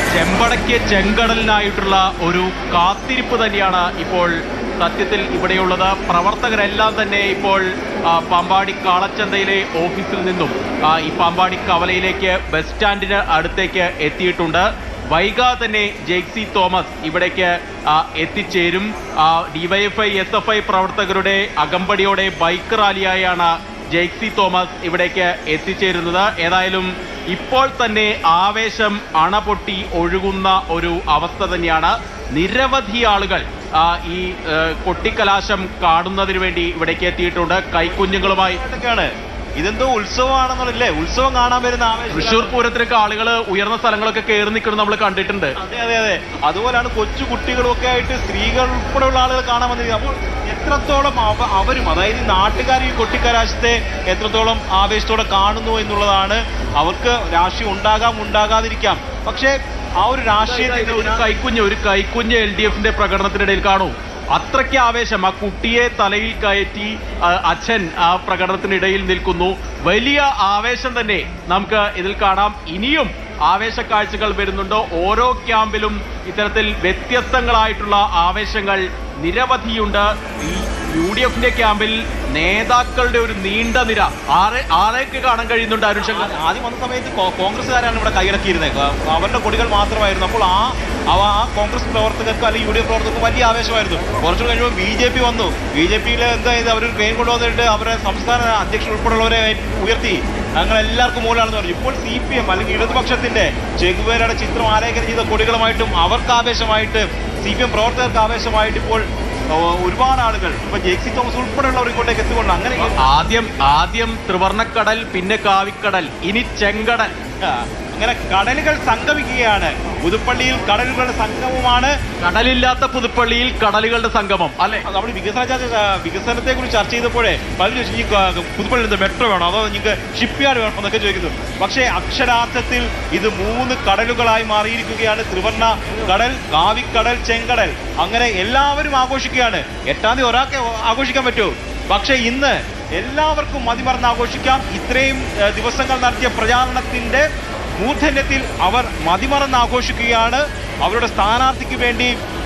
ചെമ്പടയ്ക്ക് ചെങ്കടലിനായിട്ടുള്ള ഒരു കാത്തിരിപ്പ് തന്നെയാണ് ഇപ്പോൾ സത്യത്തിൽ ഇവിടെയുള്ളത് പ്രവർത്തകരെല്ലാം തന്നെ ഇപ്പോൾ ആ, പാമ്പാടി കാളച്ചന്തയിലെ ഓഫീസിൽ നിന്നും ആ, ഈ പാമ്പാടി കവലയിലേക്ക് ബസ് സ്റ്റാൻഡിന് അടുത്തേക്ക് എത്തിയിട്ടുണ്ട് വൈകാതെ തന്നെ ജെയ്സി തോമസ് ഇവിടേക്ക് ആ, എത്തിച്ചേരും ഡിവൈഎഫ്ഐ എസ് എഫ് ഐ പ്രവർത്തകരുടെ അകമ്പടിയോടെ ബൈക്ക് റാലിയായാണ് ജെയ്സി തോമസ് ഇവിടേക്ക് എത്തിച്ചേരുന്നത് ഏതായാലും ഇപ്പോൾ തന്നെ ആവേശം അണപൊട്ടി ഒഴുകുന്ന ഒരു അവസ്ഥ തന്നെയാണ് നിരവധി ആളുകൾ ആ, ഈ ഏ, കൊട്ടിക്കലാശം കാണുന്നതിന് വേണ്ടി ഇവിടേക്ക് എത്തിയിട്ടുണ്ട് കൈക്കുഞ്ഞുങ്ങളുമായി ഇതൊക്കെയാണ് ഇതെന്തോ ഉത്സവമാണെന്നുള്ളല്ലേ ഉത്സവം കാണാൻ വരുന്ന ആവേശം തൃശ്ശൂർ പൂരത്തിനൊക്കെ ആളുകൾ ഉയർന്ന സ്ഥലങ്ങളൊക്കെ കയറി നിൽക്കുന്നത് നമ്മൾ കണ്ടിട്ടുണ്ട് അതെ അതെ അതെ അതുപോലെയാണ് കൊച്ചു കുട്ടികളും ഒക്കെ ആയിട്ട് സ്ത്രീകൾ ഉൾപ്പെടെയുള്ള ആളുകൾ കാണാൻ വന്നിരിക്കുന്നത് അപ്പോൾ എത്രത്തോളം അവ അവരും അതായത് ഈ നാട്ടുകാർ ഈ കൊട്ടിക്കലാശത്തെ എത്രത്തോളം ആവേശത്തോടെ കാണുന്നു എന്നുള്ളതാണ് അവർക്ക് രാഷ്ട്രീയം ഉണ്ടാകാം ഉണ്ടാകാതിരിക്കാം പക്ഷേ ആ ഒരു രാഷ്ട്രീയത്തിന്റെ ഒരു കൈക്കുഞ്ഞ് ഒരു കൈക്കുഞ്ഞ് എൽ ഡി എഫിന്റെ പ്രകടനത്തിനിടയിൽ കാണൂ അത്രയ്ക്ക് ആവേശം ആ കുട്ടിയെ തലയിൽ കയറ്റി ആ, അച്ഛൻ ആ പ്രകടനത്തിനിടയിൽ നിൽക്കുന്നു വലിയ ആവേശം തന്നെ നമുക്ക് ഇതിൽ കാണാം ഇനിയും ആവേശ കാഴ്ചകൾ വരുന്നുണ്ട് ഓരോ ക്യാമ്പിലും ഇത്തരത്തിൽ വ്യത്യസ്തങ്ങളായിട്ടുള്ള ആവേശങ്ങൾ നിരവധിയുണ്ട് ഈ യു ഡി എഫിന്റെ ക്യാമ്പിൽ നേതാക്കളുടെ ഒരു നീണ്ട നിര ആരെ ആരെയൊക്കെ കാണാൻ കഴിയുന്നുണ്ട് അരുൺ ശങ്കർ ആദ്യം വന്ന സമയത്ത് കോ- കോൺഗ്രസ്സുകാരാണ് ഇവിടെ കൈയടക്കിയിരുന്നത് ക- അവരുടെ കൊടികൾ മാത്രമായിരുന്നു അപ്പോൾ ആ അവ ആ കോൺഗ്രസ് പ്രവർത്തകർക്ക് അല്ലെങ്കിൽ യു ഡി എഫ് പ്രവർത്തകർക്ക് വലിയ ആവേശമായിരുന്നു കുറച്ചു കഴിയുമ്പോൾ ബി ജെ പി വന്നു ബി ജെ പിയിൽ എന്താ ഇത് അവർ ട്രെയിൻ കൊണ്ടുവന്നിട്ട് അവരെ സംസ്ഥാന അധ്യക്ഷൻ ഉൾപ്പെടെയുള്ളവരെ ഉയർത്തി ഞങ്ങൾ എല്ലാവർക്കും മൂലമാണെന്ന് പറഞ്ഞു ഇപ്പോൾ സി പി എം അല്ലെങ്കിൽ ഇടതുപക്ഷത്തിന്റെ ചെകുവേരയുടെ ചിത്രം ആലേഖനം ചെയ്ത കൊടികളുമായിട്ടും അവർക്ക് ആവേശമായിട്ട് സി പി എം പ്രവർത്തകർക്ക് ആവേശമായിട്ട് ഇപ്പോൾ ഓ, ഒരുപാട് ആളുകൾ ഇപ്പൊ ജെക്സി തോമസ് ഉൾപ്പെടെയുള്ളവർ ഇങ്ങോട്ടേക്ക് എത്തിക്കൊണ്ട് അങ്ങനെ ആദ്യം ആദ്യം ത്രിവർണക്കടൽ പിന്നെ കാവിക്കടൽ ഇനി ചെങ്കടൽ ആ, അങ്ങനെ കടലുകൾ സംഗമിക്കുകയാണ് പുതുപ്പള്ളിയിൽ കടലുകളുടെ സംഗമമാണ് കടലില്ലാത്ത പുതുപ്പള്ളിയിൽ കടലുകളുടെ സംഗമം അല്ലെ നമ്മൾ വികസന ചർച്ച വികസനത്തെ കുറിച്ച് ചർച്ച ചെയ്തപ്പോഴേ പലരും ചോദിച്ചു ഈ ക- പുതുപ്പള്ളിയിൽ എന്ത് മെട്രോ വേണോ അതോ നിങ്ങൾക്ക് ഷിപ്പ് യാർഡ് വേണോ എന്നൊക്കെ ചോദിക്കുന്നു പക്ഷേ അക്ഷരാർത്ഥത്തിൽ ഇത് മൂന്ന് കടലുകളായി മാറിയിരിക്കുകയാണ് ത്രിവർണ കടൽ കാവിക്കടൽ ചെങ്കടൽ അങ്ങനെ എല്ലാവരും ആഘോഷിക്കുകയാണ് എട്ടാം തീയതി ഒരാൾക്ക് ആഘോഷിക്കാൻ പറ്റുമോ പക്ഷേ ഇന്ന് എല്ലാവർക്കും മതിമറന്ന് ആഘോഷിക്കാം ഇത്രയും ഏഹ്, ദിവസങ്ങൾ നടത്തിയ പ്രചാരണത്തിന്റെ മൂർധന്യത്തിൽ അവർ മതിമറന്ന് ആഘോഷിക്കുകയാണ് അവരുടെ സ്ഥാനാർത്ഥിക്ക് വേണ്ടി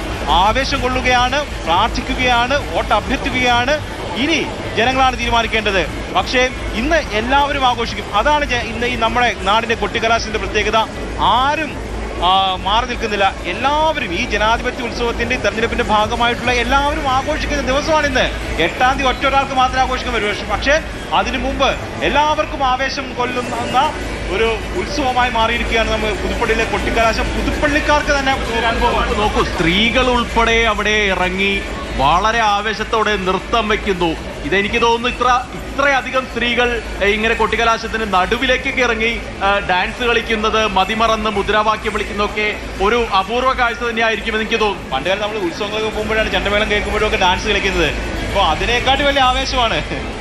ആവേശം കൊള്ളുകയാണ് പ്രാർത്ഥിക്കുകയാണ് വോട്ട് അഭ്യർത്ഥിക്കുകയാണ് ഇനി ജനങ്ങളാണ് തീരുമാനിക്കേണ്ടത് പക്ഷേ ഇന്ന് എല്ലാവരും ആഘോഷിക്കും അതാണ് ജ- ഇന്ന് ഈ നമ്മുടെ നാടിന്റെ കൊട്ടിക്കലാശത്തിന്റെ പ്രത്യേകത ആരും ആ, മാറി നിൽക്കുന്നില്ല എല്ലാവരും ഈ ജനാധിപത്യ ഉത്സവത്തിന്റെ തെരഞ്ഞെടുപ്പിന്റെ ഭാഗമായിട്ടുള്ള എല്ലാവരും ആഘോഷിക്കുന്ന ദിവസമാണ് ഇന്ന് എട്ടാം തീയതി ഒറ്റ ഒരാൾക്ക് മാത്രമേ ആഘോഷിക്കാൻ വരൂ പക്ഷേ- പക്ഷേ അതിനു മുമ്പ് എല്ലാവർക്കും ആവേശം കൊല്ലുന്ന ഒരു ഉത്സവമായി മാറിയിരിക്കുകയാണ് നമ്മൾ പുതുപ്പള്ളിയിലെ കൊട്ടിക്കലാശം പുതുപ്പള്ളിക്കാർക്ക് തന്നെ ഒരു അനുഭവമാണ് നോക്കൂ സ്ത്രീകൾ ഉൾപ്പെടെ അവിടെ ഇറങ്ങി വളരെ ആവേശത്തോടെ നൃത്തം വെക്കുന്നു ഇതെനിക്ക് തോന്നുന്നു ഇത്ര ഇത്രയധികം സ്ത്രീകൾ ഏ, ഇങ്ങനെ കൊട്ടിക്കലാശത്തിന് നടുവിലേക്കൊക്കെ ഇറങ്ങി ആ, ഡാൻസ് കളിക്കുന്നത് മതിമറന്ന് മുദ്രാവാക്യം വിളിക്കുന്നതൊക്കെ ഒരു അപൂർവ കാഴ്ച തന്നെയായിരിക്കുമെന്ന് എനിക്ക് തോന്നുന്നു പണ്ട് കാലം നമ്മൾ ഉത്സവങ്ങളൊക്കെ പോകുമ്പോഴാണ് ചെണ്ടമേളം കേൾക്കുമ്പോഴും ഒക്കെ ഡാൻസ് കളിക്കുന്നത് ഇപ്പോൾ അതിനേക്കാട്ടി വലിയ ആവേശമാണ്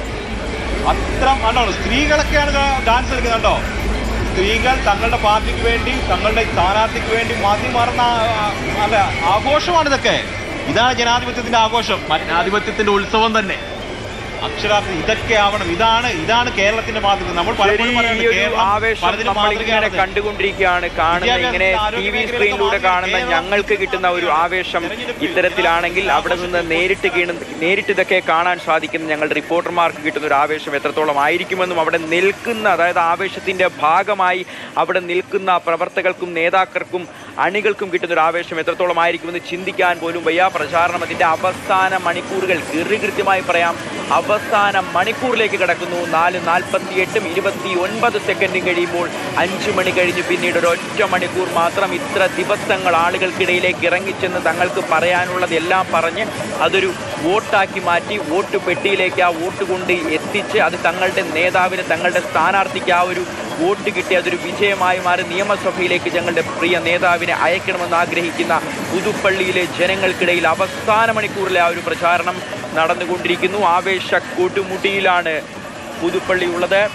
അത്ര ആണോ സ്ത്രീകളൊക്കെയാണ് ഡാൻസ് കളിക്കുന്നത് കേട്ടോ സ്ത്രീകൾ തങ്ങളുടെ പാർട്ടിക്ക് വേണ്ടി തങ്ങളുടെ സ്ഥാനാർത്ഥിക്ക് വേണ്ടി മതി മറന്ന ആ- അല്ല ആഘോഷമാണ് ഇതൊക്കെ ഇതാണ് ജനാധിപത്യത്തിന്റെ ആഘോഷം മറ്റ് ജനാധിപത്യത്തിന്റെ ഉത്സവം തന്നെ അക്ഷരാർത്ഥം ഇതൊക്കെ ആവണം ഇതാണ് ഇതാണ് കേരളത്തിന്റെ മാതൃക നമ്മൾ പലപ്പോഴും ശരി, ഈ പറയുന്നത് ഒരു കേരളം ആവേശം പലതിനും നമ്മൾ ഇങ്ങനെ മാതൃകയാണെന്ന്. കണ്ടുകൊണ്ടിരിക്കുകയാണ് കാണുന്ന ഇങ്ങനെ ടി വി സ്ക്രീനിലൂടെ കാണുന്ന ഞങ്ങൾക്ക് കിട്ടുന്ന ഒരു ആവേശം ഇത്തരത്തിലാണെങ്കിൽ അവിടെ നിന്ന് നേരിട്ട് കീണ നേരിട്ട് ഇതൊക്കെ കാണാൻ സാധിക്കുന്ന ഞങ്ങളുടെ റിപ്പോർട്ടർമാർക്ക് കിട്ടുന്ന ഒരു ആവേശം എത്രത്തോളം ആയിരിക്കുമെന്നും അവിടെ നിൽക്കുന്ന അതായത് ആവേശത്തിന്റെ ഭാഗമായി അവിടെ നിൽക്കുന്ന പ്രവർത്തകർക്കും നേതാക്കൾക്കും അണികൾക്കും കിട്ടുന്ന ഒരു ആവേശം എത്രത്തോളം ആയിരിക്കുമെന്ന് ചിന്തിക്കാൻ പോലും വയ്യ പ്രചാരണം അതിന്റെ അവസാന മണിക്കൂറുകൾ കൃത്യമായി പറയാം അവസാന മണിക്കൂറിലേക്ക് കടക്കുന്നു നാല് നാൽപ്പത്തി എട്ടും ഇരുപത്തി ഒൻപത് സെക്കൻഡും കഴിയുമ്പോൾ അഞ്ചു മണി കഴിഞ്ഞ് പിന്നീട് ഒരു ഒറ്റ മണിക്കൂർ മാത്രം ഇത്ര ദിവസങ്ങൾ ആളുകൾക്കിടയിലേക്ക് ഇറങ്ങിച്ചെന്ന് തങ്ങൾക്ക് പറയാനുള്ളത് എല്ലാം പറഞ്ഞ് അതൊരു വോട്ടാക്കി മാറ്റി വോട്ട് പെട്ടിയിലേക്ക് ആ വോട്ട് കൊണ്ട് എത്തിച്ച് അത് തങ്ങളുടെ നേതാവിന് തങ്ങളുടെ സ്ഥാനാർത്ഥിക്ക് ആ ഒരു വോട്ട് കിട്ടി അതൊരു വിജയമായി മാറി നിയമസഭയിലേക്ക് ഞങ്ങളുടെ പ്രിയ നേതാവിനെ അയക്കണമെന്ന് ആഗ്രഹിക്കുന്ന പുതുപ്പള്ളിയിലെ ജനങ്ങൾക്കിടയിൽ അവസാന മണിക്കൂറിലെ ആ ഒരു പ്രചാരണം നടന്നുകൊണ്ടിരിക്കുന്നു ആവേശ കൂട്ടുമുട്ടിയിലാണ് പുതുപ്പള്ളി ഉള്ളത്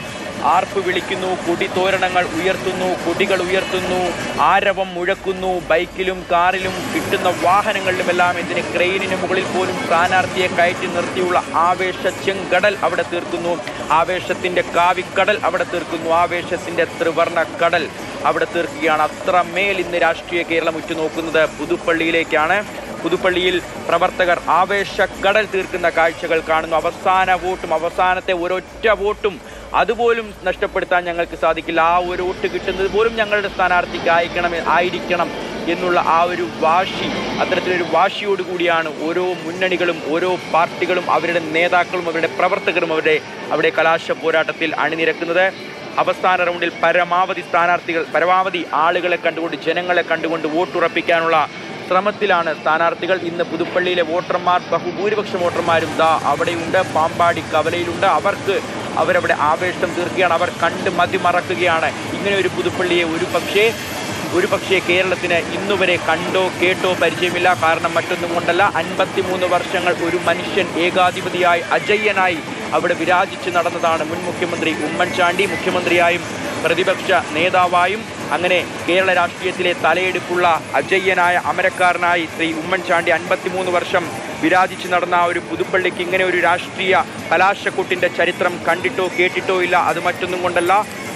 ആർപ്പ് വിളിക്കുന്നു കൊടിതോരണങ്ങൾ ഉയർത്തുന്നു കൊടികൾ ഉയർത്തുന്നു ആരവം മുഴക്കുന്നു ബൈക്കിലും കാറിലും കിട്ടുന്ന വാഹനങ്ങളിലുമെല്ലാം ഇതിന് ക്രെയിനിന് മുകളിൽ പോലും സ്ഥാനാർത്ഥിയെ കയറ്റി നിർത്തിയുള്ള ആവേശ ചെങ്കടൽ അവിടെ തീർക്കുന്നു ആവേശത്തിന്റെ കാവിക്കടൽ അവിടെ തീർക്കുന്നു ആവേശത്തിന്റെ ത്രിവർണ്ണ കടൽ അവിടെ തീർക്കുകയാണ് അത്രമേൽ ഇന്ന് രാഷ്ട്രീയ കേരളം ഉറ്റുനോക്കുന്നത് പുതുപ്പള്ളിയിലേക്കാണ് പുതുപ്പള്ളിയിൽ പ്രവർത്തകർ ആവേശക്കടൽ തീർക്കുന്ന കാഴ്ചകൾ കാണുന്നു അവസാന വോട്ടും അവസാനത്തെ ഒരൊറ്റ വോട്ടും അതുപോലും നഷ്ടപ്പെടുത്താൻ ഞങ്ങൾക്ക് സാധിക്കില്ല ആ ഒരു വോട്ട് കിട്ടുന്നത് പോലും ഞങ്ങളുടെ സ്ഥാനാർത്ഥിക്ക് അയക്കണം ആയിരിക്കണം എന്നുള്ള ആ ഒരു വാശി അത്തരത്തിലൊരു വാശിയോടുകൂടിയാണ് ഓരോ മുന്നണികളും ഓരോ പാർട്ടികളും അവരുടെ നേതാക്കളും അവരുടെ പ്രവർത്തകരും അവരുടെ അവിടെ കലാശ പോരാട്ടത്തിൽ അണിനിരക്കുന്നത് അവസാന റൗണ്ടിൽ പരമാവധി സ്ഥാനാർത്ഥികൾ പരമാവധി ആളുകളെ കണ്ടുകൊണ്ട് ജനങ്ങളെ കണ്ടുകൊണ്ട് വോട്ടുറപ്പിക്കാനുള്ള ശ്രമത്തിലാണ് സ്ഥാനാർത്ഥികൾ ഇന്ന് പുതുപ്പള്ളിയിലെ വോട്ടർമാർ ബഹുഭൂരിപക്ഷം വോട്ടർമാരും ദാ അവിടെയുണ്ട് പാമ്പാടി കവലയിലുണ്ട് അവർക്ക് അവരവിടെ ആവേശം തീർക്കുകയാണ് അവർ കണ്ട് മതിമറക്കുകയാണ് ഇങ്ങനെ ഒരു പുതുപ്പള്ളിയെ ഒരു പക്ഷേ ഒരു പക്ഷേ കേരളത്തിന് ഇന്നുവരെ കണ്ടോ കേട്ടോ പരിചയമില്ല കാരണം മറ്റൊന്നും കൊണ്ടല്ല അൻപത്തിമൂന്ന് വർഷങ്ങൾ ഒരു മനുഷ്യൻ ഏകാധിപതിയായി അജയ്യനായി അവിടെ വിരാജിച്ച് നടന്നതാണ് മുൻ മുഖ്യമന്ത്രി ഉമ്മൻചാണ്ടി മുഖ്യമന്ത്രിയായും പ്രതിപക്ഷ നേതാവായും അങ്ങനെ കേരള രാഷ്ട്രീയത്തിലെ തലയെടുപ്പുള്ള അജയ്യനായ അമരക്കാരനായി ശ്രീ ഉമ്മൻചാണ്ടി അൻപത്തിമൂന്ന് വർഷം വിരാജിച്ച് നടന്ന ആ ഒരു പുതുപ്പള്ളിക്ക് ഇങ്ങനെ ഒരു രാഷ്ട്രീയ കലാശക്കൊട്ടിൻ്റെ ചരിത്രം കണ്ടിട്ടോ കേട്ടിട്ടോ ഇല്ല അത് മറ്റൊന്നും കൊണ്ടല്ല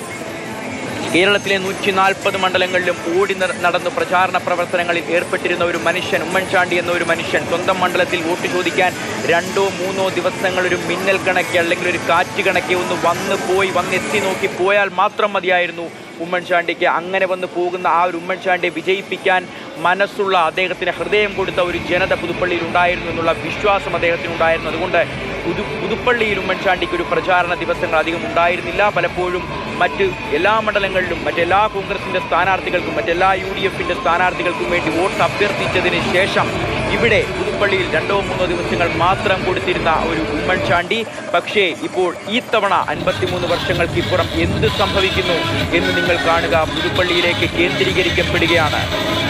കേരളത്തിലെ നൂറ്റി നാൽപ്പത് മണ്ഡലങ്ങളിലും ഓടി നട- നടന്ന് പ്രചാരണ പ്രവർത്തനങ്ങളിൽ ഏർപ്പെട്ടിരുന്ന ഒരു മനുഷ്യൻ ഉമ്മൻചാണ്ടി എന്ന ഒരു മനുഷ്യൻ സ്വന്തം മണ്ഡലത്തിൽ വോട്ട് ചോദിക്കാൻ രണ്ടോ മൂന്നോ ദിവസങ്ങൾ ഒരു മിന്നൽ കണക്കെ അല്ലെങ്കിൽ ഒരു കാറ്റ് കണക്കെ ഒന്ന് വന്ന് പോയി വന്ന് എത്തി നോക്കി പോയാൽ മാത്രം മതിയായിരുന്നു ഉമ്മൻചാണ്ടിക്ക് അങ്ങനെ വന്ന് പോകുന്ന ആ ഒരു ഉമ്മൻചാണ്ടിയെ വിജയിപ്പിക്കാൻ മനസ്സുള്ള അദ്ദേഹത്തിന് ഹൃദയം കൊടുത്ത ഒരു ജനത പുതുപ്പള്ളിയിൽ ഉണ്ടായിരുന്നു എന്നുള്ള വിശ്വാസം അദ്ദേഹത്തിന് ഉണ്ടായിരുന്നു അതുകൊണ്ട് പുതു പുതുപ്പള്ളിയിൽ ഉമ്മൻചാണ്ടിക്ക് ഒരു പ്രചാരണ ദിവസങ്ങൾ അധികം ഉണ്ടായിരുന്നില്ല പലപ്പോഴും മറ്റ് എല്ലാ മണ്ഡലങ്ങളിലും മറ്റെല്ലാ കോൺഗ്രസിന്റെ സ്ഥാനാർത്ഥികൾക്കും മറ്റെല്ലാ യു ഡി എഫിന്റെ സ്ഥാനാർത്ഥികൾക്കും വേണ്ടി വോട്ട് അഭ്യർത്ഥിച്ചതിന് ശേഷം ഇവിടെ പുതുപ്പള്ളിയിൽ രണ്ടോ മൂന്നോ ദിവസങ്ങൾ മാത്രം കൊടുത്തിരുന്ന ഒരു ഉമ്മൻചാണ്ടി പക്ഷേ ഇപ്പോൾ ഈ തവണ അൻപത്തിമൂന്ന് വർഷങ്ങൾക്ക് ഇപ്പുറം എന്ത് സംഭവിക്കുന്നു എന്ന് നിങ്ങൾ കാണുക പുതുപ്പള്ളിയിലേക്ക് കേന്ദ്രീകരിക്കപ്പെടുകയാണ്